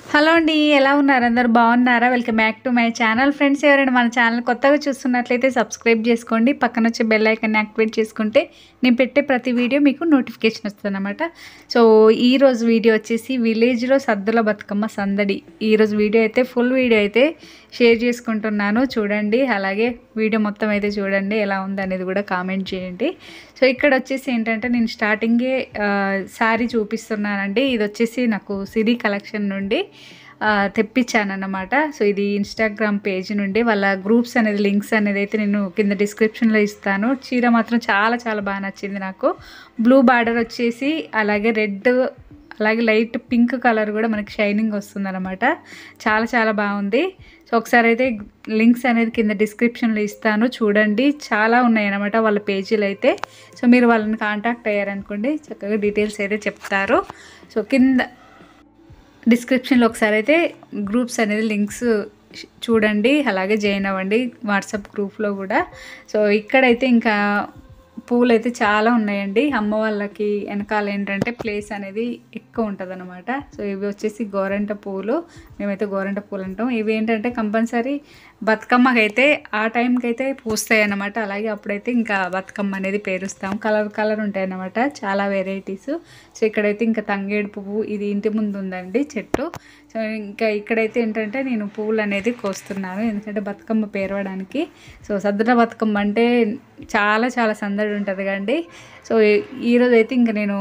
Hello అండి ఎలా ఉన్నారు అందరు బాగున్నారా welcome back to my channel friends ఎవరైనా మన ఛానల్ కొత్తగా చూస్తున్నట్లయితే సబ్స్క్రైబ్ చేసుకోండి పక్కన వచ్చే బెల్ ఐకాన్ని యాక్టివేట్ చేసుకుంటే నేను పెట్టే ప్రతి వీడియో మీకు నోటిఫికేషన్ వస్తుందన్నమాట సో ఈ రోజు వీడియో వచ్చేసి విలేజ్లో సద్దుల బతుకమ్మ సందడి ఈ రోజు వీడియో అయితే ఫుల్ వీడియో అయితే షేర్ చేసుకుంటున్నాను చూడండి అలాగే వీడియో మొత్తం అయితే చూడండి ఎలా ఉంది అనేది కూడా కామెంట్ చేయండి సో ఇక్కడ వచ్చేసి ఏంటంటే నేను స్టార్టింగే శారీ చూపిస్తున్నానండి ఇది వచ్చేసి నాకు సిరి కలెక్షన్ నుండి ఆ, తెప్పించానన్నమాట సో ఇది ఇన్స్టాగ్రామ్ పేజ్ నుండి వాళ్ళ గ్రూప్స్ అనేది లింక్స్ అనేది అయితే నేను కింద డిస్క్రిప్షన్లో ఇస్తాను చీర మాత్రం చాలా చాలా బాగా నచ్చింది నాకు బ్లూ బార్డర్ వచ్చేసి అలాగే రెడ్ అలాగే లైట్ పింక్ కలర్ కూడా మనకి షైనింగ్ వస్తుందన్నమాట చాలా చాలా బాగుంది సో ఒకసారి అయితే లింక్స్ అనేది కింద డిస్క్రిప్షన్లో ఇస్తాను చూడండి చాలా ఉన్నాయి అన్నమాట వాళ్ళ పేజీలు అయితే సో మీరు వాళ్ళని కాంటాక్ట్ అయ్యారనుకోండి చక్కగా డీటెయిల్స్ అయితే చెప్తారు సో కింద డిస్క్రిప్షన్లో ఒకసారి అయితే గ్రూప్స్ అనేది లింక్స్ చూడండి అలాగే జాయిన్ అవ్వండి వాట్సాప్ గ్రూప్లో కూడా సో ఇక్కడైతే ఇంకా పూలు అయితే చాలా ఉన్నాయండి అమ్మ వాళ్ళకి వెనకాల ఏంటంటే ప్లేస్ అనేది ఎక్కువ ఉంటుంది అనమాట సో ఇవి వచ్చేసి గోరంట పూలు మేమైతే గోరంట పూలు అంటాం ఇవి ఏంటంటే కంపల్సరీ బతుకమ్మకి అయితే ఆ టైంకి అయితే పూస్తాయి అన్నమాట అలాగే అప్పుడైతే ఇంకా బతుకమ్మ అనేది పేరుస్తాం కలర్ కలర్ ఉంటాయి అన్నమాట చాలా వెరైటీస్ సో ఇక్కడైతే ఇంకా తంగేడు పువ్వు ఇది ఇంటి ముందు ఉందండి చెట్టు సో ఇంకా ఇక్కడైతే ఏంటంటే నేను పువ్వులు అనేది కోస్తున్నాను ఎందుకంటే బతుకమ్మ పేరవడానికి సో సద్దుల బతుకమ్మ అంటే చాలా చాలా సందడి ఉంటుంది కండి సో ఈ- ఈరోజు అయితే ఇంకా నేను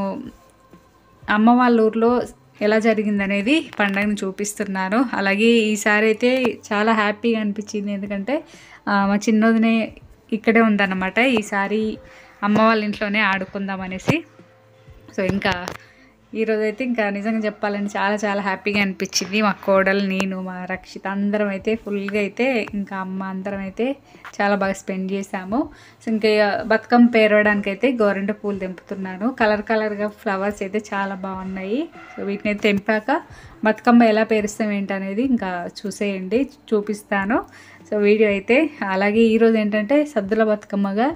అమ్మ వాళ్ళ ఊర్లో ఎలా జరిగిందనేది పండగను చూపిస్తున్నాను అలాగే ఈసారి అయితే చాలా హ్యాపీగా అనిపించింది ఎందుకంటే ఆ, మా చిన్నదినే ఇక్కడే ఉందన్నమాట ఈసారి అమ్మ వాళ్ళ ఇంట్లోనే ఆడుకుందాం అనేసి సో ఇంకా ఈరోజు అయితే ఇంకా నిజంగా చెప్పాలంటే చాలా చాలా హ్యాపీగా అనిపించింది మా కోడలు నేను మా రక్షిత అందరం అయితే ఫుల్గా అయితే ఇంకా అమ్మ అందరం అయితే చాలా బాగా స్పెండ్ చేసాము సో ఇంకా బతుకమ్మ పేరవడానికి అయితే గోరెంట పూలు తెంపుతున్నాను కలర్ కలర్గా ఫ్లవర్స్ అయితే చాలా బాగున్నాయి సో వీటిని అయితే తెంపాక బతుకమ్మ ఎలా పేరుస్తాం ఏంటనేది ఇంకా చూసేయండి చూపిస్తాను సో వీడియో అయితే అలాగే ఈరోజు ఏంటంటే సద్దుల బతుకమ్మగా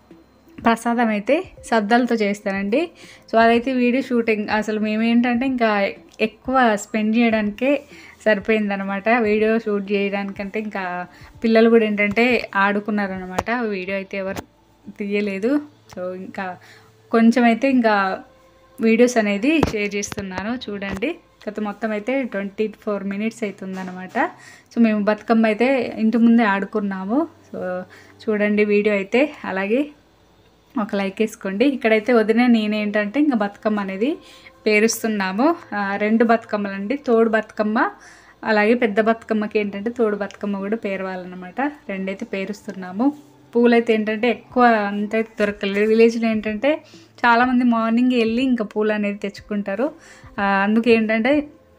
ప్రసాదం అయితే సద్దలతో చేస్తానండి సో అదైతే వీడియో షూటింగ్ అసలు మేమేంటంటే ఇంకా ఎక్కువ స్పెండ్ చేయడానికే సరిపోయిందనమాట వీడియో షూట్ చేయడానికంటే ఇంకా పిల్లలు కూడా ఏంటంటే ఆడుకున్నారనమాట వీడియో అయితే ఎవరు తీయలేదు సో ఇంకా కొంచెం అయితే ఇంకా వీడియోస్ అనేది షేర్ చేస్తున్నాను చూడండి గత మొత్తం అయితే ట్వంటీ ఫోర్ మినిట్స్ అవుతుందన్నమాట సో మేము బతుకమ్మ అయితే ఇంటి ముందే ఆడుకున్నాము సో చూడండి వీడియో అయితే అలాగే ఒక లైక్ వేసుకోండి ఇక్కడైతే వదిన నేనేంటంటే ఇంకా బతుకమ్మ అనేది పేరుస్తున్నాము ఆ, రెండు బతుకమ్మలు అండి తోడు బతుకమ్మ అలాగే పెద్ద బతుకమ్మకి ఏంటంటే తోడు బతుకమ్మ కూడా పేరవాలన్నమాట రెండైతే పేరుస్తున్నాము పూలైతే ఏంటంటే ఎక్కువ అంత అయితే దొరకలేదు విలేజ్లో ఏంటంటే చాలామంది మార్నింగ్ వెళ్ళి ఇంకా పూలు అనేది తెచ్చుకుంటారు ఆ, అందుకే ఏంటంటే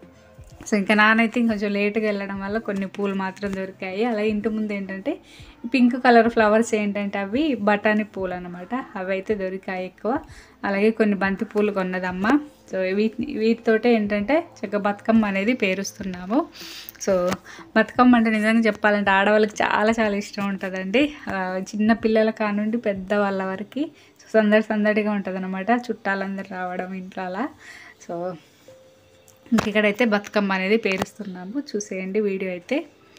సో ఇంకా నానైతే ఇంకొంచెం లేట్గా వెళ్ళడం వల్ల కొన్ని పూలు మాత్రం దొరికాయి అలాగే ఇంటి ముందు ఏంటంటే పింక్ కలర్ ఫ్లవర్స్ ఏంటంటే అవి బఠానీ పూలు అనమాట అవి అయితే దొరికాయి ఎక్కువ అలాగే కొన్ని బంతి పూలు కొన్నదమ్మ సో వీటి వీటితోటే ఏంటంటే చక్కగా బతుకమ్మ అనేది పేరుస్తున్నాము సో బతుకమ్మ అంటే నిజంగా చెప్పాలంటే ఆడవాళ్ళకి చాలా చాలా ఇష్టం ఉంటుందండి ఆ, చిన్న పిల్లల కానుండి పెద్ద వాళ్ళ వరకు సో సందడి సందడిగా ఉంటుంది అనమాట చుట్టాలందరూ రావడం ఇంట్లో అలా సో ఇంక ఇక్కడైతే బతుకమ్మ అనేది పేరుస్తున్నాము చూసేయండి వీడియో అయితే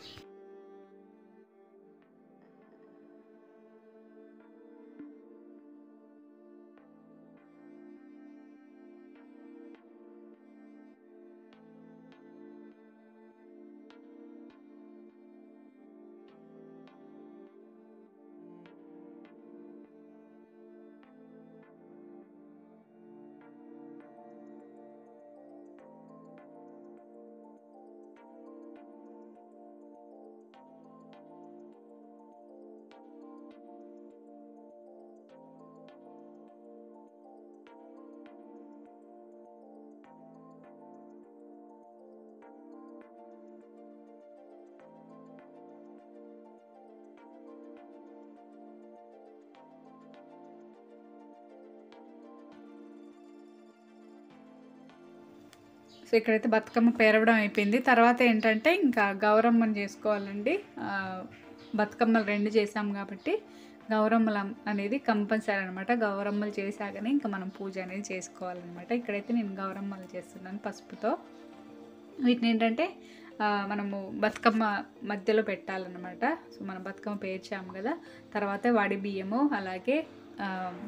సో ఇక్కడైతే బతుకమ్మ పేరవడం అయిపోయింది తర్వాత ఏంటంటే ఇంకా గౌరమ్మని చేసుకోవాలండి ఆ, బతుకమ్మలు రెండు చేసాం కాబట్టి గౌరమ్మలు అం- అనేది కంపల్సరీ అనమాట గౌరమ్మలు చేశాకనే ఇంకా మనం పూజ అనేది చేసుకోవాలన్నమాట ఇక్కడైతే నేను గౌరమ్మలు చేస్తున్నాను పసుపుతో వీటిని ఏంటంటే ఆ, మనము బతుకమ్మ మధ్యలో పెట్టాలన్నమాట సో మనం బతుకమ్మ పేర్చాము కదా తర్వాత వాడి బియ్యము అలాగే ఆ,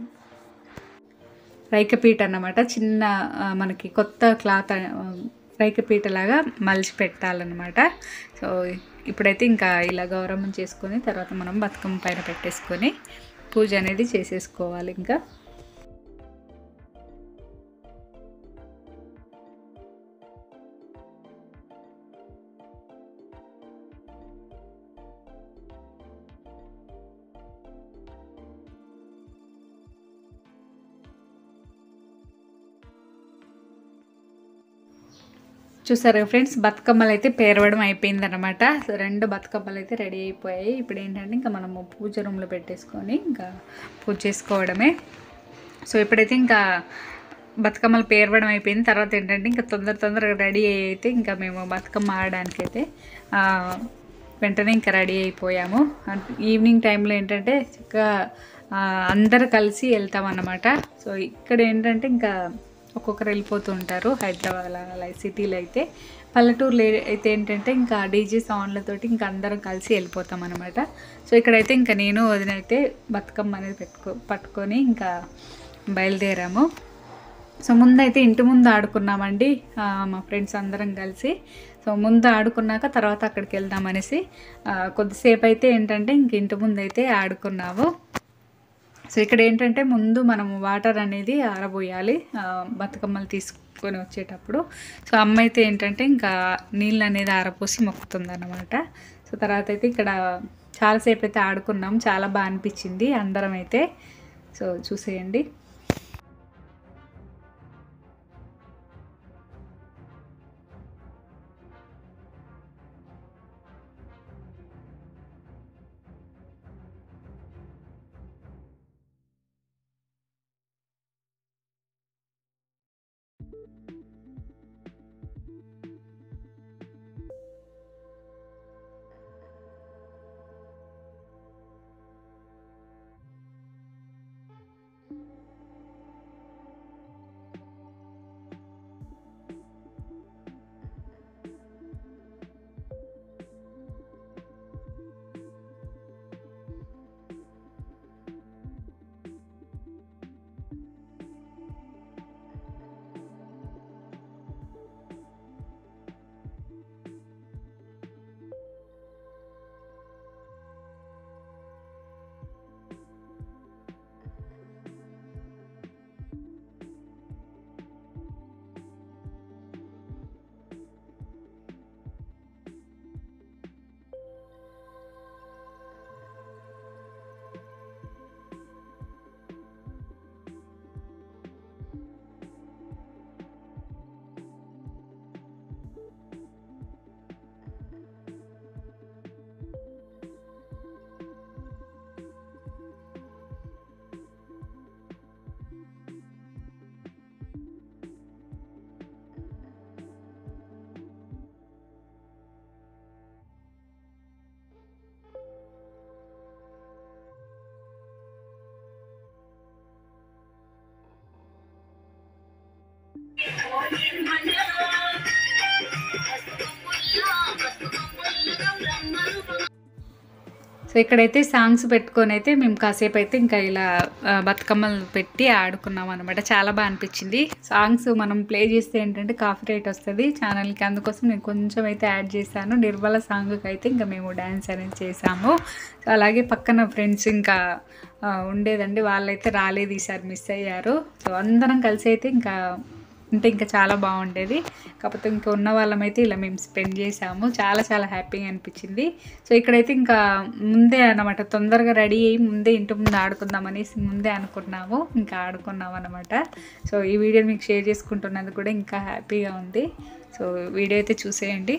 రైకపీట అన్నమాట చిన్న ఆ, మనకి కొత్త క్లాత్ ఆ, రైకపీట లాగా మలిచి పెట్టాలన్నమాట సో ఇప్పుడైతే ఇంకా ఇలా గౌరవం చేసుకొని తర్వాత మనం బతుకమ్మ పైన పెట్టేసుకొని పూజ అనేది చేసేసుకోవాలి ఇంకా చూసారు ఫ్రెండ్స్ బతుకమ్మలు అయితే పేరవడం అయిపోయిందనమాట సో రెండు బతుకమ్మలు అయితే రెడీ అయిపోయాయి ఇప్పుడు ఏంటంటే ఇంకా మనము పూజ రూమ్లో పెట్టేసుకొని ఇంకా పూజ చేసుకోవడమే సో ఇప్పుడైతే ఇంకా బతుకమ్మలు పేరవడం అయిపోయింది తర్వాత ఏంటంటే ఇంకా తొందర తొందరగా రెడీ అయ్యి అయితే ఇంకా మేము బతుకమ్మ ఆడడానికి అయితే ఆ, వెంటనే ఇంకా రెడీ అయిపోయాము అంటే ఈవినింగ్ టైంలో ఏంటంటే చక్కగా ఆ, అందరు కలిసి వెళ్తాం అన్నమాట సో ఇక్కడ ఏంటంటే ఇంకా ఒక్కొక్కరు వెళ్ళిపోతూ ఉంటారు హైదరాబాద్ అలా సిటీలో అయితే పల్లెటూరులో అయితే ఏంటంటే ఇంకా డీజే సౌండ్లతోటి ఇంకా అందరం కలిసి వెళ్ళిపోతాం అనమాట సో ఇక్కడైతే ఇంకా నేను వదినైతే బతుకమ్మ అనేది పెట్టుకో పట్టుకొని ఇంకా బయలుదేరాము సో ముందైతే ఇంటి ముందు ఆడుకున్నామండి ఆ, మా ఫ్రెండ్స్ అందరం కలిసి సో ముందు ఆడుకున్నాక తర్వాత అక్కడికి వెళ్దాం అనేసి ఆ, కొద్దిసేపు అయితే ఏంటంటే ఇంక ఇంటి ముందు అయితే ఆడుకున్నాము సో ఇక్కడ ఏంటంటే ముందు మనం వాటర్ అనేది ఆరబోయాలి ఆ, బతుకమ్మలు తీసుకొని వచ్చేటప్పుడు సో అమ్మ అయితే ఏంటంటే ఇంకా నీళ్ళు అనేది ఆరపోసి మొక్కుతుంది అనమాట సో తర్వాత అయితే ఇక్కడ చాలాసేపు అయితే ఆడుకున్నాం చాలా బాగా అనిపించింది అందరం అయితే సో చూసేయండి సో ఇక్కడైతే సాంగ్స్ పెట్టుకొని అయితే మేము కాసేపు అయితే ఇంకా ఇలా ఆ, బతుకమ్మలు పెట్టి ఆడుకున్నాం అనమాట చాలా బాగా అనిపించింది సాంగ్స్ మనం ప్లే చేస్తే ఏంటంటే కాఫీ రేట్ వస్తుంది ఛానల్కి అందుకోసం నేను కొంచెం అయితే యాడ్ చేశాను నిర్మల సాంగ్కి అయితే ఇంకా మేము డ్యాన్స్ అనేది చేసాము సో అలాగే పక్కన ఫ్రెండ్స్ ఇంకా ఆ, ఉండేదండి వాళ్ళైతే రాలేదు ఈసారి మిస్ అయ్యారు సో అందరం కలిసి అయితే ఇంకా అంటే ఇంకా చాలా బాగుండేది కాకపోతే ఇంకా ఉన్న వాళ్ళమైతే ఇలా మేము స్పెండ్ చేసాము చాలా చాలా హ్యాపీగా అనిపించింది సో ఇక్కడైతే ఇంకా ముందే అన్నమాట తొందరగా రెడీ అయ్యి ముందే ఇంటి ముందు ఆడుకుందాం అనేసి ముందే అనుకున్నాము ఇంకా ఆడుకున్నాం అనమాట సో ఈ వీడియో మీకు షేర్ చేసుకుంటున్నది కూడా ఇంకా హ్యాపీగా ఉంది సో వీడియో అయితే చూసేయండి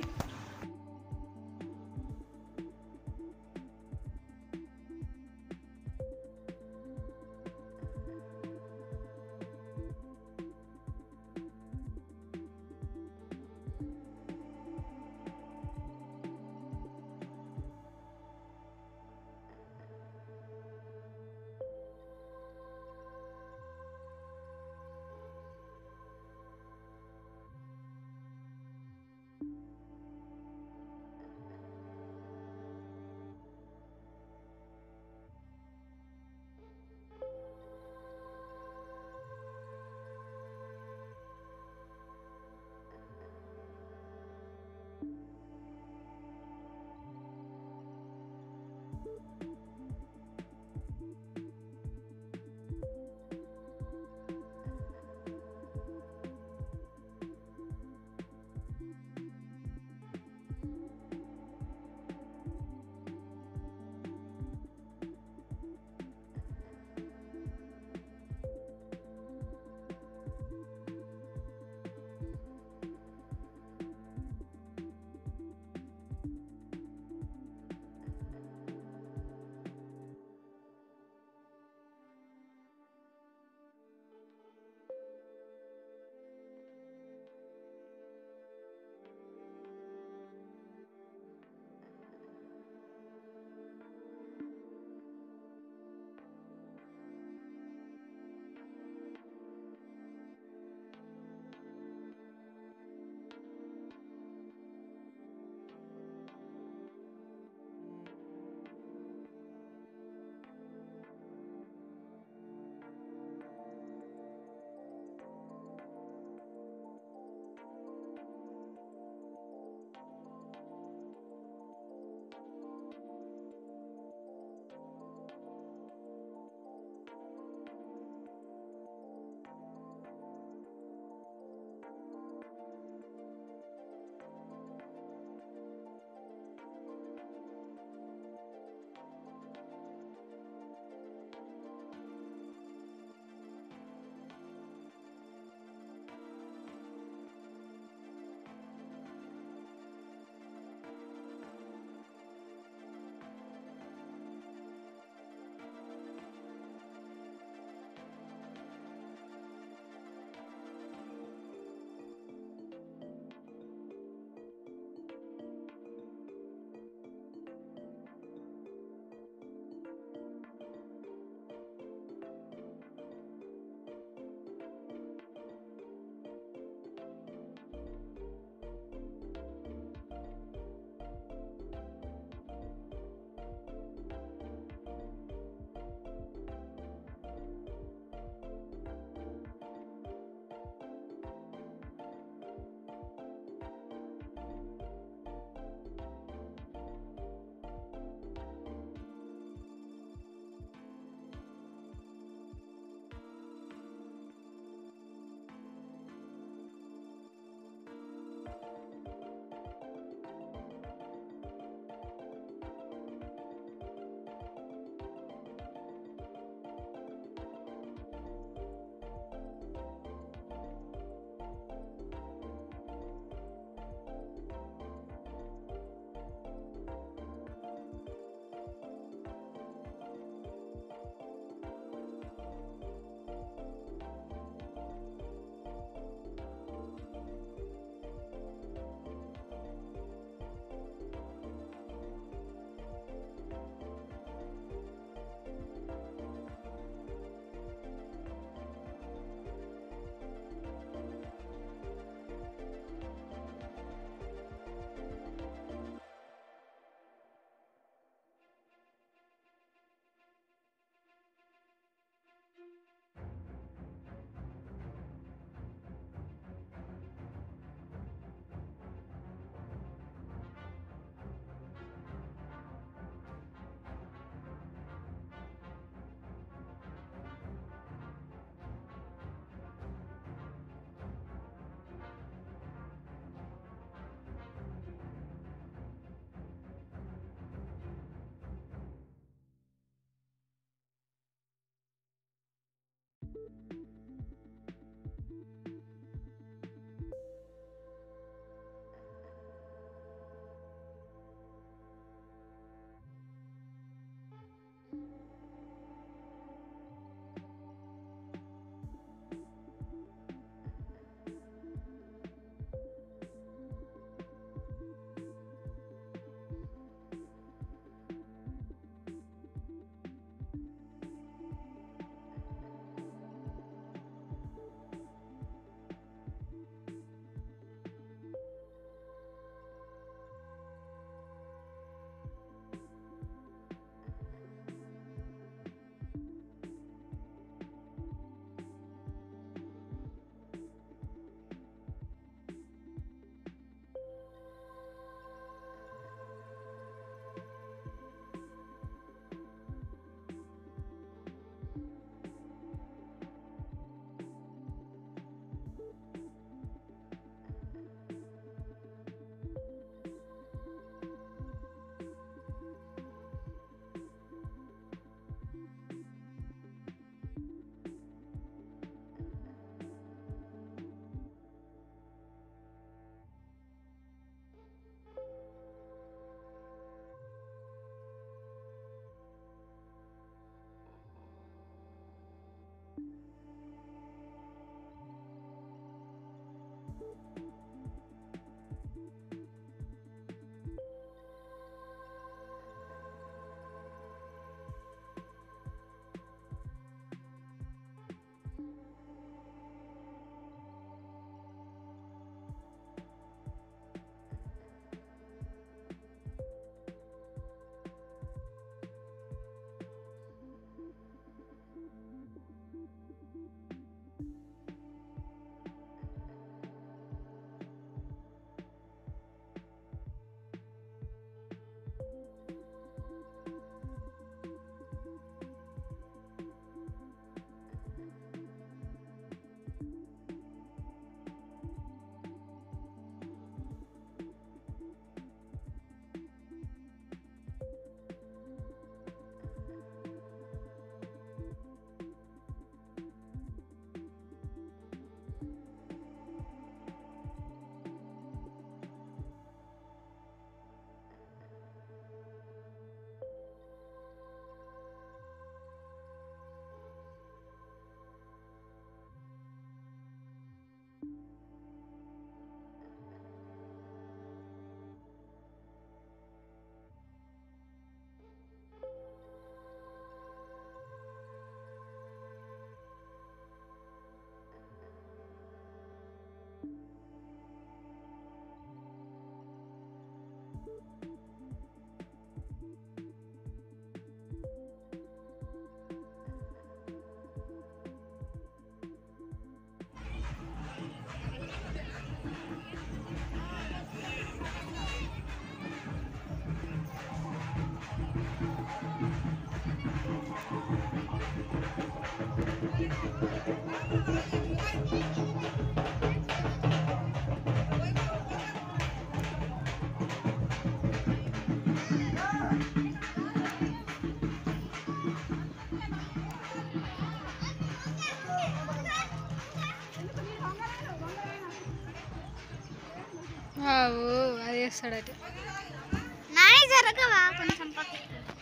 అది వేస్తాడట నాయ జరగవా కొంచెం పక్కకి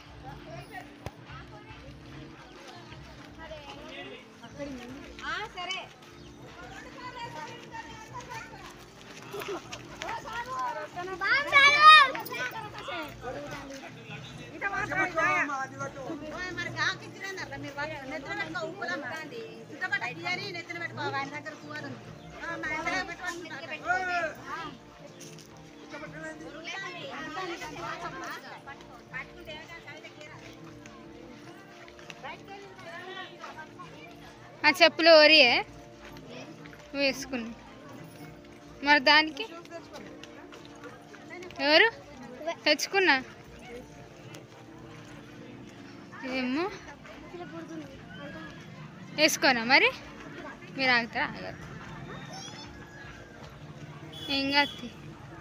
ఆ చెప్పులు ఓరియే వేసుకున్నా మరి దానికి ఎవరు తెచ్చుకున్నా ఏమో వేసుకోనా మరి మీరు ఆగుతారా ఆగరు ఏం కాదు తీ.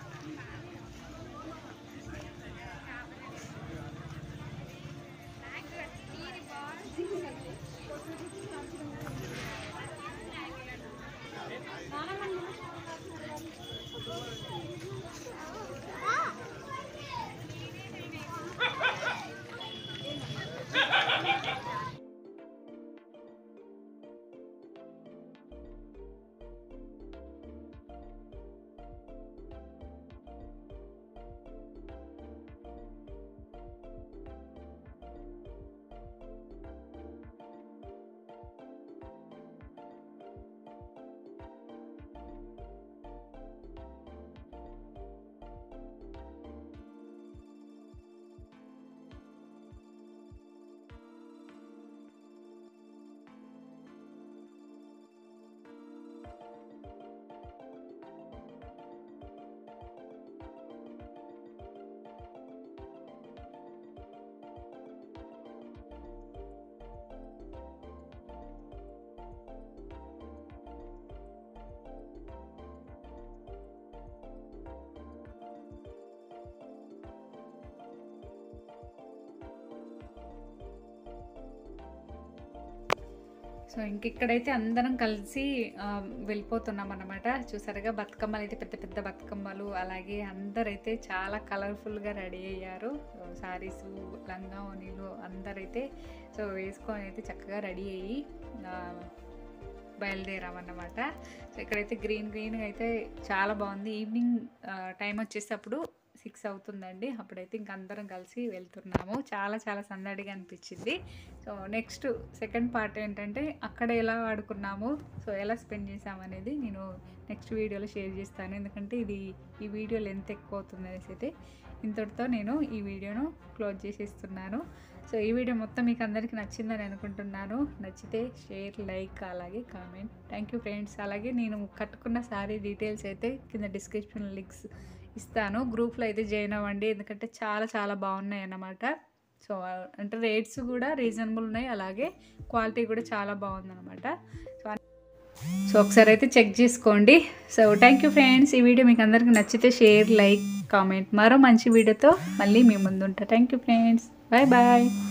సో ఇంక ఇక్కడైతే అందరం కలిసి ఆ, వెళ్ళిపోతున్నాం అన్నమాట చూసారుగా బతుకమ్మలు అయితే పెద్ద పెద్ద బతుకమ్మలు అలాగే అందరైతే చాలా కలర్ఫుల్గా రెడీ అయ్యారు శారీస్ లంగా ఓనీలు అందరైతే సో వేసుకొని అయితే చక్కగా రెడీ అయ్యి ఆ, బయలుదేరామన్నమాట సో ఇక్కడైతే గ్రీన్ గ్రీన్గా అయితే చాలా బాగుంది ఈవినింగ్ టైం వచ్చేటప్పుడు సిక్స్ అవుతుందండి అప్పుడైతే ఇంక అందరం కలిసి వెళ్తున్నాము చాలా చాలా సందడిగా అనిపించింది సో నెక్స్ట్ సెకండ్ పార్ట్ ఏంటంటే అక్కడ ఎలా ఆడుకున్నాము సో ఎలా స్పెండ్ చేసాము అనేది నేను నెక్స్ట్ వీడియోలో షేర్ చేస్తాను ఎందుకంటే ఇది ఈ వీడియో లెంత్ ఎక్కువ అవుతుంది అనేసి అయితే ఇంతటితో నేను ఈ వీడియోను క్లోజ్ చేసేస్తున్నాను సో ఈ వీడియో మొత్తం మీకు అందరికీ నచ్చిందని అనుకుంటున్నాను నచ్చితే షేర్ లైక్ అలాగే కామెంట్ థ్యాంక్ యూ ఫ్రెండ్స్ అలాగే నేను కట్టుకున్న శారీ డీటెయిల్స్ అయితే కింద డిస్క్రిప్షన్ లింక్స్ ఇస్తాను గ్రూప్లో అయితే జాయిన్ అవ్వండి ఎందుకంటే చాలా చాలా బాగున్నాయి అన్నమాట సో అంటే రేట్స్ కూడా రీజనబుల్ ఉన్నాయి అలాగే క్వాలిటీ కూడా చాలా బాగుందన్నమాట సో సో ఒకసారి అయితే చెక్ చేసుకోండి సో థ్యాంక్ యూ ఫ్రెండ్స్ ఈ వీడియో మీకు అందరికీ నచ్చితే షేర్ లైక్ కామెంట్ మరో మంచి వీడియోతో మళ్ళీ మీ ముందు ఉంటా thank you friends bye bye